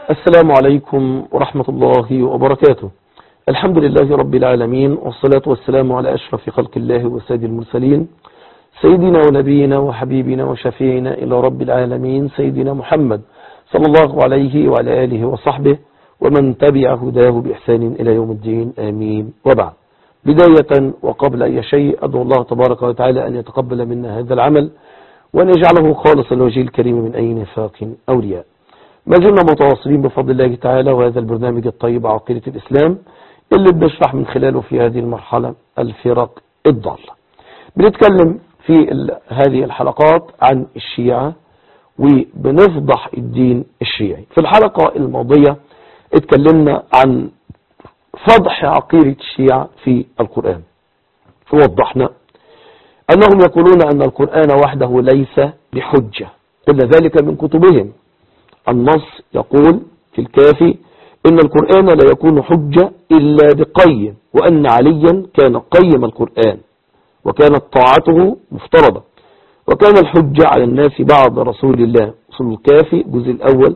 السلام عليكم ورحمة الله وبركاته الحمد لله رب العالمين والصلاة والسلام على أشرف خلق الله وسيد المرسلين سيدنا ونبينا وحبيبنا وشفيعنا إلى رب العالمين سيدنا محمد صلى الله عليه وعلى آله وصحبه ومن تبع هداه بإحسان إلى يوم الدين آمين وبعد بداية وقبل أي شيء أدعو الله تبارك وتعالى أن يتقبل منا هذا العمل وأن يجعله خالصا لوجه الكريم من أي نفاق أو رياء ما زلنا متواصلين بفضل الله تعالى وهذا البرنامج الطيب عقيدة الإسلام اللي بنشرح من خلاله في هذه المرحلة الفرق الضالة بنتكلم في هذه الحلقات عن الشيعة وبنفضح الدين الشيعي في الحلقة الماضية اتكلمنا عن فضح عقيدة الشيعة في القرآن ووضحنا أنهم يقولون أن القرآن وحده ليس بحجة إلا ذلك من كتبهم النص يقول في الكافي إن القرآن لا يكون حجة إلا بقيم وأن عليا كان قيم القرآن وكانت طاعته مفترضة وكان الحجة على الناس بعد رسول الله رسول الكافي الجزء الأول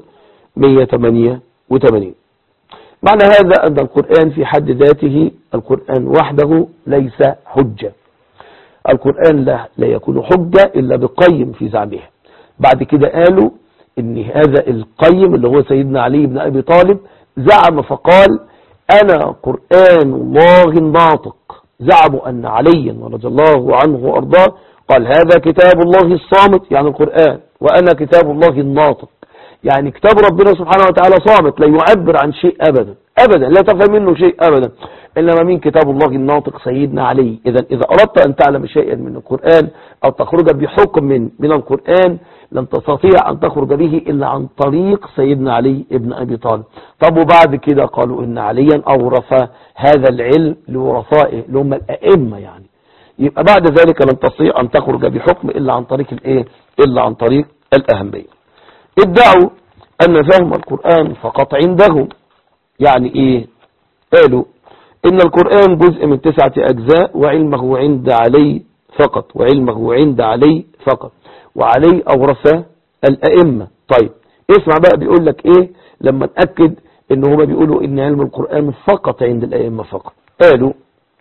188 معنى هذا أن القرآن في حد ذاته القرآن وحده ليس حجة القرآن لا, لا يكون حجة إلا بقيم في زعمها بعد كده قالوا ان هذا القيم اللي هو سيدنا علي بن أبي طالب زعم فقال أنا قرآن الله الناطق زعموا أن عليا رضي الله عنه وأرضاه قال هذا كتاب الله الصامت يعني القرآن وأنا كتاب الله الناطق يعني كتاب ربنا سبحانه وتعالى صامت لا يعبر عن شيء أبدا أبدا لا تفهم منه شيء أبدا إنما من كتاب الله الناطق سيدنا علي إذا إذا أردت أن تعلم شيئا من القرآن أو تخرج بحكم من, من القرآن لن تستطيع أن تخرج به إلا عن طريق سيدنا علي ابن أبي طالب طب وبعد كده قالوا إن عليا أورث هذا العلم لورثائه اللي هم الأئمة يعني يبقى بعد ذلك لن تستطيع أن تخرج بحكم إلا عن طريق الإيه إلا عن طريق الأهمية ادعوا أن فهم القرآن فقط عندهم يعني إيه قالوا إن القرآن جزء من تسعة أجزاء وعلمه عند علي فقط وعلمه عند علي فقط وعلي أورث الأئمة طيب اسمع بقى بيقول لك إيه لما نأكد إن هما بيقولوا إن علم القرآن فقط عند الأئمة فقط قالوا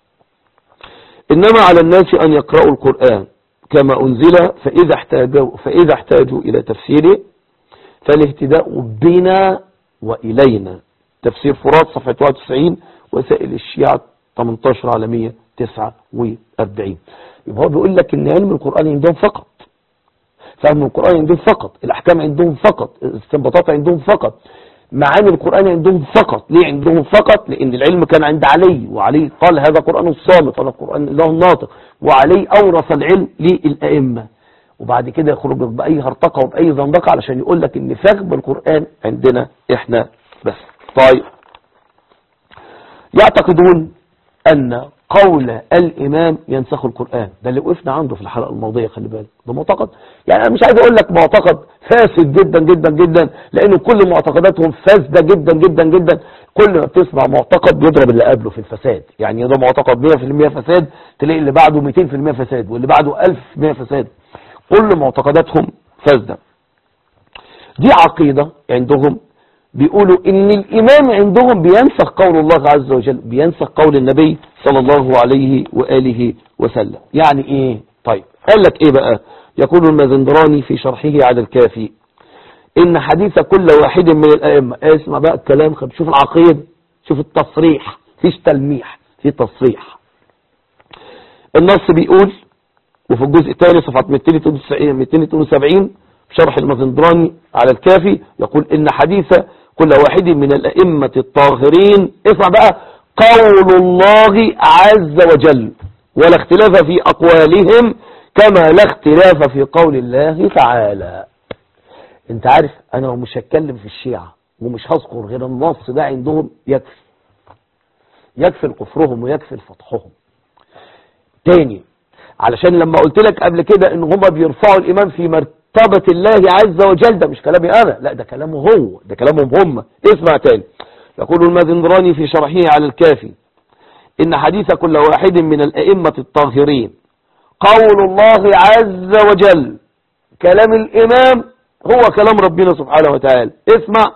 إنما على الناس أن يقرأوا القرآن كما أنزل فإذا احتاجوا, فإذا احتاجوا إلى تفسيره فالاهتداء بنا وإلينا تفسير فرات صفحة 91 وسائل الشيعة 18 على 149 يبقى هو بيقول لك ان علم القرآن عندهم فقط فهم القرآن عندهم فقط الأحكام عندهم فقط الاستنباطات عندهم فقط معاني القرآن عندهم فقط ليه عندهم فقط لأن العلم كان عند علي وعلي قال هذا قرآن الصامت هذا قرآن الله الناطق وعلي أورث العلم للأئمة وبعد كده يخرج بأي هرطقة وبأي زندقة علشان يقول لك ان فهم القرآن عندنا احنا بس طيب يعتقدون أن قول الإمام ينسخ القرآن ده اللي وقفنا عنده في الحلقة الماضية خلي بالك ده معتقد يعني أنا مش عايز أقول لك معتقد فاسد جدا جدا جدا لأنه كل معتقداتهم فاسدة جدا جدا جدا كل ما بتسمع معتقد بيضرب اللي قبله في الفساد يعني ده معتقد 100% فساد تلاقي اللي بعده 200% فساد واللي بعده 1000% فساد كل معتقداتهم فاسدة دي عقيدة عندهم بيقولوا ان الامام عندهم بينسخ قول الله عز وجل بينسخ قول النبي صلى الله عليه وآله وسلم يعني ايه طيب قال لك ايه بقى يقول المازندراني في شرحه على الكافي ان حديث كل واحد من الائمة اسمع بقى الكلام خب شوف العقيدة شوف التصريح فيش تلميح في تصريح النص بيقول وفي الجزء الثاني صفحة 272 شرح المازندراني على الكافي يقول ان حديث كل واحد من الأئمة الطاهرين اسمع بقى قول الله عز وجل ولا اختلاف في أقوالهم كما لا اختلاف في قول الله تعالى انت عارف انا مش هتكلم في الشيعة ومش هذكر غير النص ده عندهم يكفي يكفي كفرهم ويكفي فتحهم تاني علشان لما قلت لك قبل كده ان هما بيرفعوا الامام في مرتبة مرتبة الله عز وجل ده مش كلامي أنا لا ده كلامه هو ده كلامهم هم اسمع تاني يقول المازندراني في شرحه على الكافي إن حديث كل واحد من الأئمة الطاهرين قول الله عز وجل كلام الإمام هو كلام ربنا سبحانه وتعالى اسمع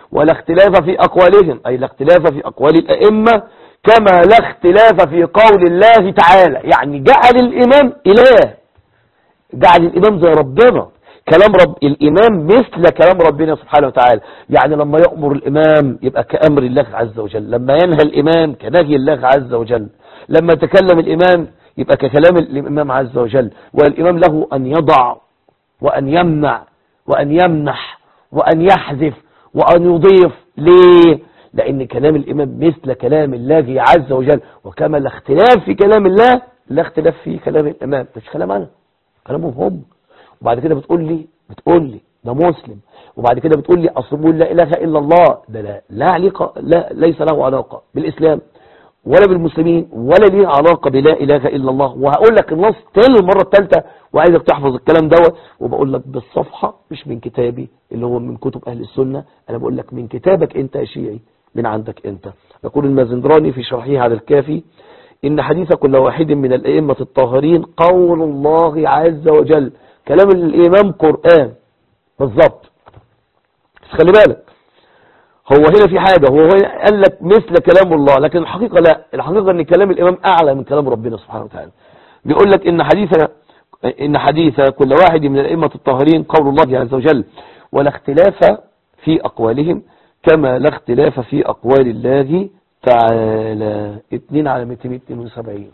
ولا اختلاف في أقوالهم أي لا اختلاف في أقوال الأئمة كما لا اختلاف في قول الله تعالى يعني جعل الإمام إله جعل الإمام زي ربنا كلام رب الإمام مثل كلام ربنا سبحانه وتعالى يعني لما يأمر الإمام يبقى كأمر الله عز وجل لما ينهى الإمام كنهي الله عز وجل لما يتكلم الإمام يبقى ككلام الإمام عز وجل والإمام له أن يضع وأن يمنع وأن يمنح وأن يحذف وأن يضيف ليه لأن كلام الإمام مثل كلام الله عز وجل وكما الاختلاف في كلام الله لا اختلاف في كلام الإمام مش كلام أنا كلامهم هم وبعد كده بتقول لي بتقول لي ده مسلم وبعد كده بتقول لي اصل بيقول لا اله الا الله ده لا لا علاقه لا ليس له علاقه بالاسلام ولا بالمسلمين ولا ليه علاقه بلا اله الا الله وهقول لك النص تاني المره الثالثه وعايزك تحفظ الكلام دوت وبقول لك بالصفحه مش من كتابي اللي هو من كتب اهل السنه انا بقول لك من كتابك انت يا شيعي من عندك انت يقول المازندراني في شرحه على الكافي إن حديث كل واحد من الأئمة الطاهرين قول الله عز وجل كلام الإمام قرآن بالظبط بس خلي بالك هو هنا في حاجة هو هنا قال لك مثل كلام الله لكن الحقيقة لا الحقيقة ان كلام الإمام أعلى من كلام ربنا سبحانه وتعالى بيقول لك إن حديث إن حديث كل واحد من الأئمة الطاهرين قول الله عز وجل ولا اختلاف في أقوالهم كما لا اختلاف في أقوال الله تعالى 2 على 272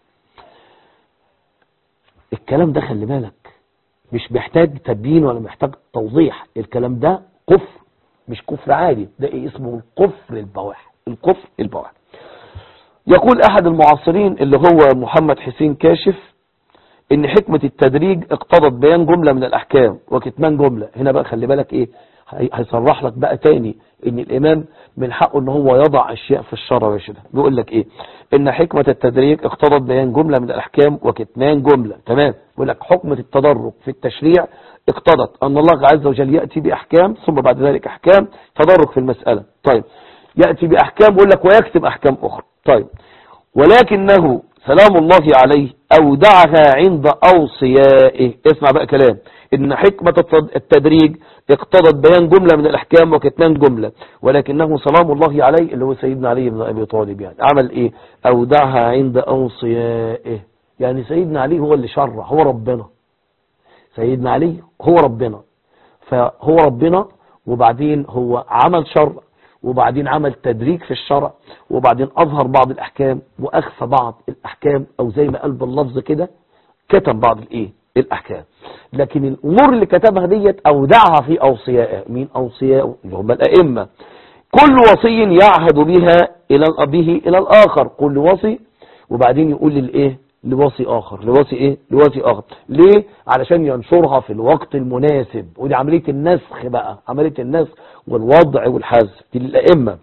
الكلام ده خلي بالك مش محتاج تبيين ولا محتاج توضيح الكلام ده كفر مش كفر عادي ده إيه اسمه الكفر البواح الكفر البواح يقول احد المعاصرين اللي هو محمد حسين كاشف ان حكمة التدريج اقتضت بيان جملة من الاحكام وكتمان جملة هنا بقى خلي بالك ايه هيصرح لك بقى تاني ان الامام من حقه ان هو يضع اشياء في الشرع يا شده بيقول لك ايه ان حكمة التدريج اقتضت بيان جملة من الاحكام وكتمان جملة تمام بيقول لك حكمة التدرج في التشريع اقتضت ان الله عز وجل يأتي باحكام ثم بعد ذلك احكام تدرج في المسألة طيب يأتي باحكام بيقول لك ويكتب احكام اخرى طيب ولكنه سلام الله عليه اودعها عند اوصيائه اسمع بقى كلام ان حكمة التدريج اقتضت بيان جملة من الاحكام وكتمان جملة ولكنه سلام الله عليه اللي هو سيدنا علي بن ابي طالب يعني عمل ايه اودعها عند اوصيائه يعني سيدنا علي هو اللي شرع هو ربنا سيدنا علي هو ربنا فهو ربنا وبعدين هو عمل شرع وبعدين عمل تدريج في الشرع وبعدين أظهر بعض الأحكام وأخفى بعض الأحكام أو زي ما قال باللفظ كده كتب بعض الإيه الأحكام لكن الأمور اللي كتبها ديت أودعها في أوصيائه مين أوصياء اللي هم الأئمة كل وصي يعهد بها إلى به إلى الآخر كل وصي وبعدين يقول للإيه لوصي آخر لوصي إيه لوصي آخر ليه علشان ينشرها في الوقت المناسب ودي عملية النسخ بقى عملية النسخ والوضع والحذف دي للأئمة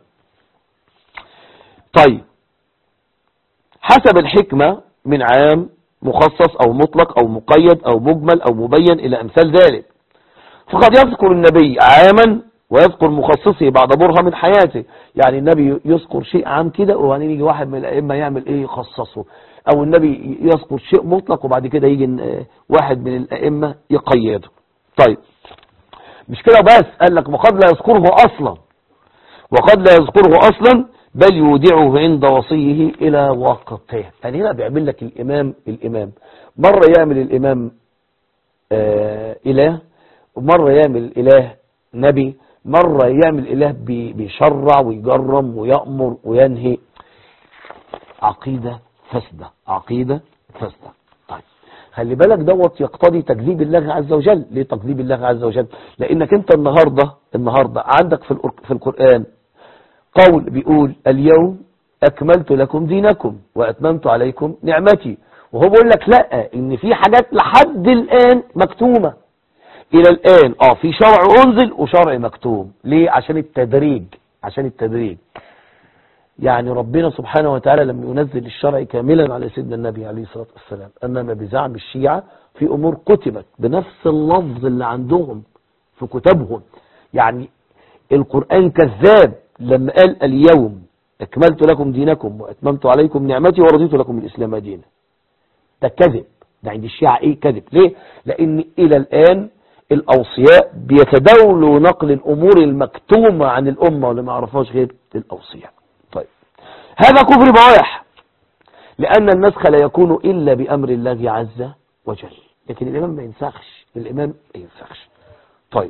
طيب حسب الحكمة من عام مخصص أو مطلق أو مقيد أو مجمل أو مبين إلى أمثال ذلك فقد يذكر النبي عاما ويذكر مخصصه بعد برهة من حياته يعني النبي يذكر شيء عام كده وبعدين يجي واحد من الأئمة يعمل إيه يخصصه أو النبي يذكر شيء مطلق وبعد كده يجي واحد من الأئمة يقيده طيب مش كده بس قال لك وقد لا يذكره أصلا وقد لا يذكره أصلا بل يودعه عند وصيه إلى وقته يعني هنا بيعمل لك الإمام الإمام مرة يعمل الإمام آه إله ومرة يعمل الإله نبي مرة يعمل إله بيشرع ويجرم ويأمر وينهي عقيدة فاسدة عقيدة فاسدة طيب خلي بالك دوت يقتضي تكذيب الله عز وجل ليه تكذيب الله عز وجل لانك انت النهاردة النهاردة عندك في في القرآن قول بيقول اليوم اكملت لكم دينكم واتممت عليكم نعمتي وهو بيقول لك لا ان في حاجات لحد الان مكتومة الى الان اه في شرع انزل وشرع مكتوم ليه عشان التدريج عشان التدريج يعني ربنا سبحانه وتعالى لم ينزل الشرع كاملا على سيدنا النبي عليه الصلاة والسلام أنما بزعم الشيعة في أمور كتبت بنفس اللفظ اللي عندهم في كتبهم يعني القرآن كذاب لما قال اليوم أكملت لكم دينكم وأتممت عليكم نعمتي ورضيت لكم الإسلام دينا ده كذب ده عند الشيعة إيه كذب ليه لأن إلى الآن الأوصياء بيتداولوا نقل الأمور المكتومة عن الأمة واللي ما يعرفهاش غير الأوصياء طيب هذا كفر بواح لأن النسخ لا يكون إلا بأمر الله عز وجل لكن الإمام ما ينسخش الإمام ما ينسخش طيب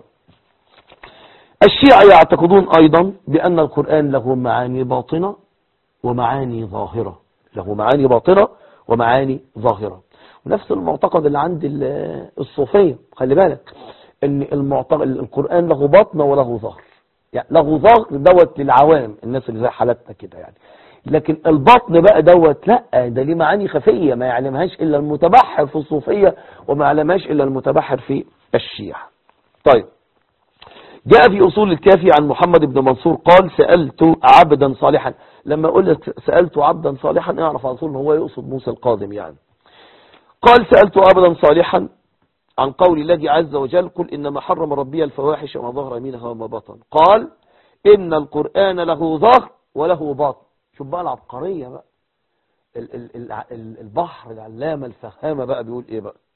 الشيعة يعتقدون أيضا بأن القرآن له معاني باطنة ومعاني ظاهرة له معاني باطنة ومعاني ظاهرة ونفس المعتقد اللي عند ال- الصوفية خلي بالك ان المعتقد القرآن له بطن وله ظهر يعني له ظهر دوت للعوام الناس اللي زي حالتنا كده يعني لكن البطن بقى دوت لا ده ليه معاني خفية ما يعلمهاش الا المتبحر في الصوفية وما يعلمهاش الا المتبحر في الشيعة طيب جاء في أصول الكافي عن محمد بن منصور قال سألت عبدا صالحا لما أقول لك سألت عبدا صالحا اعرف على طول ان هو يقصد موسى القادم يعني قال سألت عبدا صالحا عن قول الله عز وجل قل إنما حرم ربي الفواحش وما ظهر منها وما بطن قال إن القرآن له ظهر وله باطن شوف بقى العبقرية بقى ال ال ال ال البحر العلامة الفهامة بقى بيقول إيه بقى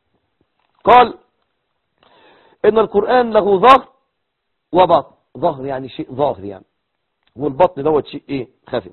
قال إن القرآن له ظهر وبطن ظهر يعني شيء ظاهر يعني والبطن دوت شيء ايه خفي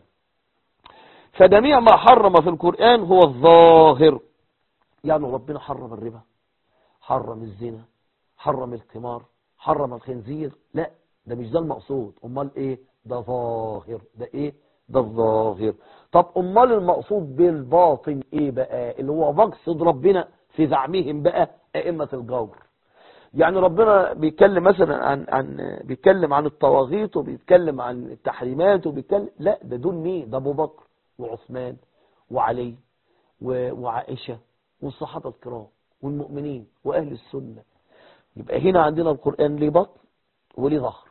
فجميع ما حرم في القرآن هو الظاهر يعني ربنا حرم الربا حرم الزنا حرم القمار حرم الخنزير لا ده مش ده المقصود امال ايه ده ظاهر ده ايه ده الظاهر طب امال المقصود بالباطن ايه بقى اللي هو مقصد ربنا في زعمهم بقى ائمة الجور يعني ربنا بيتكلم مثلا عن عن بيتكلم عن الطواغيت وبيتكلم عن التحريمات وبيتكلم لا ده دول مين ده ابو بكر وعثمان وعلي و- وعائشة والصحابة الكرام والمؤمنين واهل السنة يبقى هنا عندنا القرآن ليه بطن وليه ظهر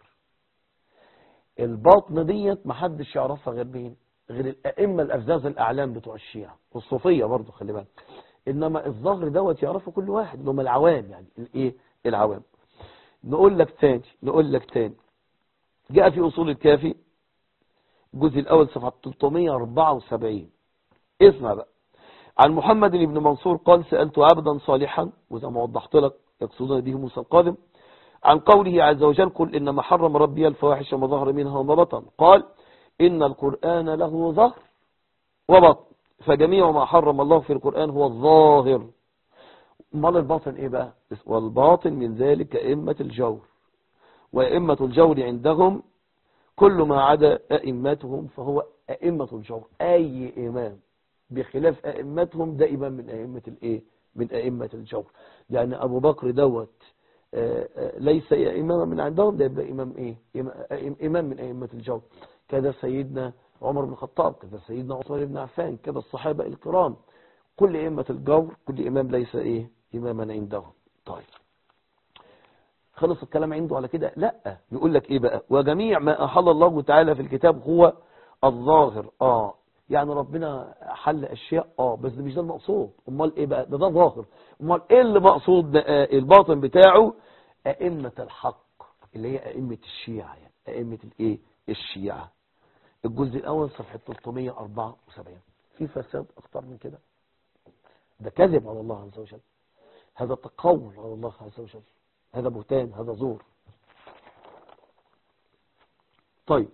الباطن ديت محدش يعرفها غير مين غير الائمه الافزاز الاعلام بتوع الشيعة والصوفيه برضه خلي بالك انما الظهر دوت يعرفه كل واحد اللي هم العوام يعني الايه العوام نقول لك تاني نقول لك تاني جاء في اصول الكافي الجزء الاول صفحه 374 اسمع بقى عن محمد بن منصور قال سألت عبدا صالحا وزي ما وضحت لك يقصدون به موسى القادم عن قوله عز وجل قل إنما حرم ربي الفواحش ما ظهر منها وما بطن قال إن القرآن له ظهر وبطن فجميع ما حرم الله في القرآن هو الظاهر امال الباطن ايه بقى والباطن من ذلك أئمة الجور وأئمة الجور عندهم كل ما عدا أئمتهم فهو أئمة الجور أي إمام بخلاف أئمتهم ده إمام من أئمة الإيه من أئمة الجور يعني أبو بكر دوت آه، آه، ليس إماما من عندهم ده يبقى إمام إيه إمام- إمام من أئمة الجور كذا سيدنا عمر بن الخطاب كذا سيدنا عثمان بن عفان كذا الصحابة الكرام كل أئمة الجور كل إمام ليس إيه إماما عندهم طيب خلص الكلام عنده على كده لا يقول لك ايه بقى وجميع ما احل الله تعالى في الكتاب هو الظاهر اه يعني ربنا حل اشياء اه بس ده مش ده المقصود امال ايه بقى ده ده ظاهر امال ايه اللي مقصود بقى الباطن بتاعه ائمه الحق اللي هي ائمه الشيعه يعني ائمه الايه الشيعه الجزء الاول صفحه 374 في فساد اكتر من كده ده كذب على الله عز وجل هذا تقول على الله عز وجل هذا بهتان هذا زور طيب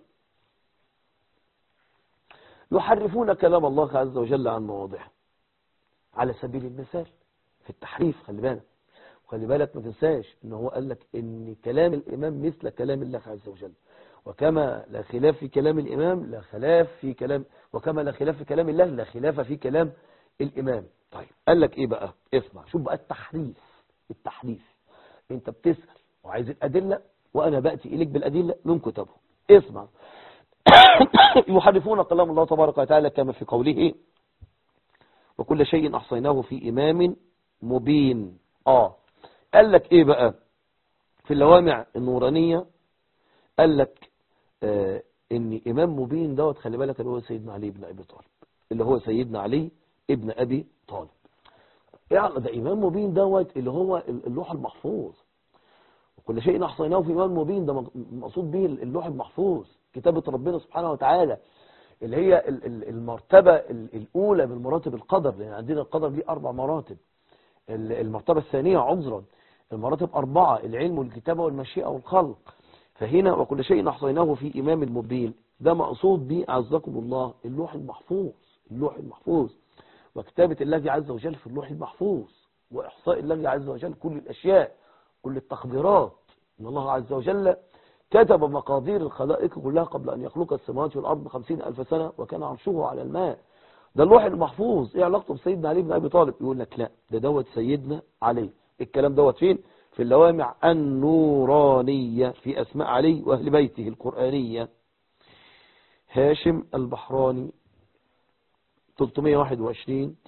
يحرفون كلام الله عز وجل عن مواضعه على سبيل المثال في التحريف خلي بالك وخلي بالك ما تنساش ان هو قال لك ان كلام الامام مثل كلام الله عز وجل وكما لا خلاف في كلام الامام لا خلاف في كلام وكما لا خلاف في كلام الله لا خلاف في كلام الامام طيب قال لك ايه بقى اسمع شوف بقى التحريف التحريف انت بتسأل وعايز الادلة وانا بأتي اليك بالادلة من كتبه اسمع يحرفون كلام الله تبارك وتعالى كما في قوله وكل شيء احصيناه في امام مبين اه قال لك ايه بقى في اللوامع النورانية قال لك آه ان امام مبين دوت خلي بالك اللي هو سيدنا علي بن ابي طالب اللي هو سيدنا علي ابن ابي طالب يعني ده امام مبين دوت اللي هو اللوح المحفوظ وكل شيء احصيناه في امام مبين ده مقصود به اللوح المحفوظ كتابة ربنا سبحانه وتعالى اللي هي ال- ال- المرتبة ال- الأولى من مراتب القدر لأن عندنا القدر ليه أربع مراتب ال- المرتبة الثانية عذرا المراتب أربعة العلم والكتابة والمشيئة والخلق فهنا وكل شيء أحصيناه في إمام مبين ده مقصود به عزكم الله اللوح المحفوظ اللوح المحفوظ وكتابة الله عز وجل في اللوح المحفوظ وإحصاء الله عز وجل كل الأشياء كل التقديرات إن الله عز وجل كتب مقادير الخلائق كلها قبل أن يخلق السماوات والأرض بخمسين ألف سنة وكان عرشه على الماء ده اللوح المحفوظ ايه علاقته بسيدنا علي بن ابي طالب يقول لك لا ده دوت سيدنا علي الكلام دوت فين في اللوامع النورانية في اسماء علي واهل بيته القرآنية هاشم البحراني 321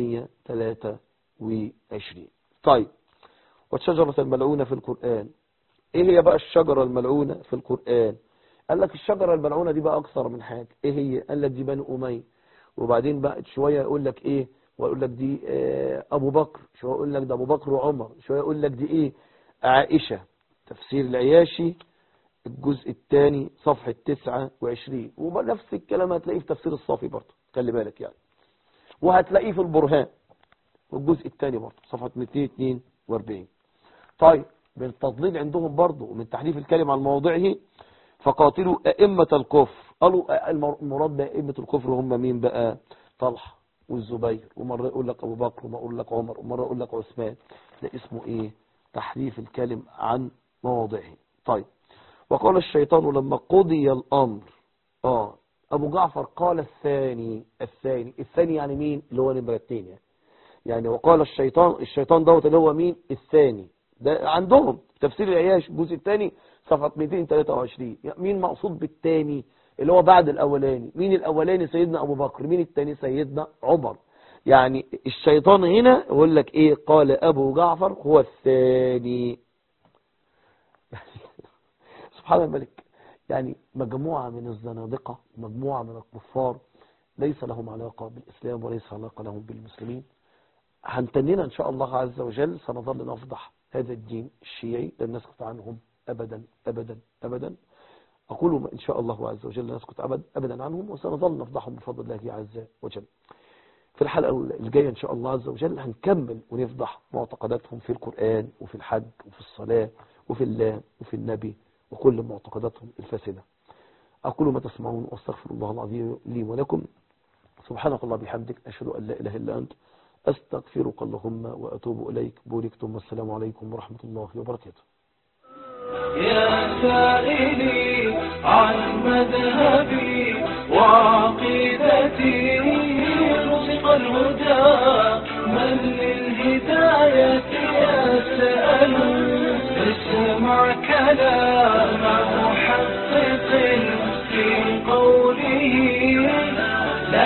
323 طيب والشجرة الملعونة في القرآن ايه هي بقى الشجرة الملعونة في القرآن قال لك الشجرة الملعونة دي بقى اكثر من حاجة ايه هي قال لك دي بني اميه وبعدين بقى شوية يقول لك ايه ويقول لك دي آه ابو بكر شوية يقول لك ده ابو بكر وعمر شوية يقول لك دي ايه عائشة تفسير العياشي الجزء الثاني صفحة 29 ونفس الكلام هتلاقيه في تفسير الصافي برضه خلي بالك يعني وهتلاقيه في البرهان والجزء الثاني برضه صفحة 242 طيب من التضليل عندهم برضه ومن تحريف الكلمة عن موضعه فقاتلوا أئمة الكفر قالوا المراد بأئمة الكفر هم مين بقى طلحة والزبير ومرة يقول لك أبو بكر ومرة يقول لك عمر ومرة يقول لك عثمان ده اسمه إيه تحريف الكلم عن مواضعه طيب وقال الشيطان لما قضي الأمر آه أبو جعفر قال الثاني الثاني الثاني يعني مين اللي هو نمرة اتنين يعني يعني وقال الشيطان الشيطان دوت اللي هو مين الثاني ده عندهم تفسير العياش الجزء الثاني صفحة 223 مين مقصود بالثاني اللي هو بعد الاولاني مين الاولاني سيدنا ابو بكر مين الثاني سيدنا عمر يعني الشيطان هنا يقول لك ايه قال ابو جعفر هو الثاني سبحان الملك يعني مجموعة من الزنادقة مجموعة من الكفار ليس لهم علاقة بالإسلام وليس علاقة لهم بالمسلمين هنتنينا إن شاء الله عز وجل سنظل نفضح هذا الدين الشيعي لن نسكت عنهم أبدا أبدا أبدا أقول إن شاء الله عز وجل نسكت أبد أبدا عنهم وسنظل نفضحهم بفضل الله عز وجل في الحلقة الجاية إن شاء الله عز وجل هنكمل ونفضح معتقداتهم في القرآن وفي الحج وفي الصلاة وفي الله وفي النبي وكل معتقداتهم الفاسدة أقول ما تسمعون واستغفر الله العظيم لي ولكم سبحانك الله بحمدك أشهد أن لا إله إلا أنت أستغفرك اللهم وأتوب إليك بوركتم والسلام عليكم ورحمة الله وبركاته يا سائلي عن مذهبي وعقيدتي رزق الهدى من للهداية يسأل اسمع كلام محقق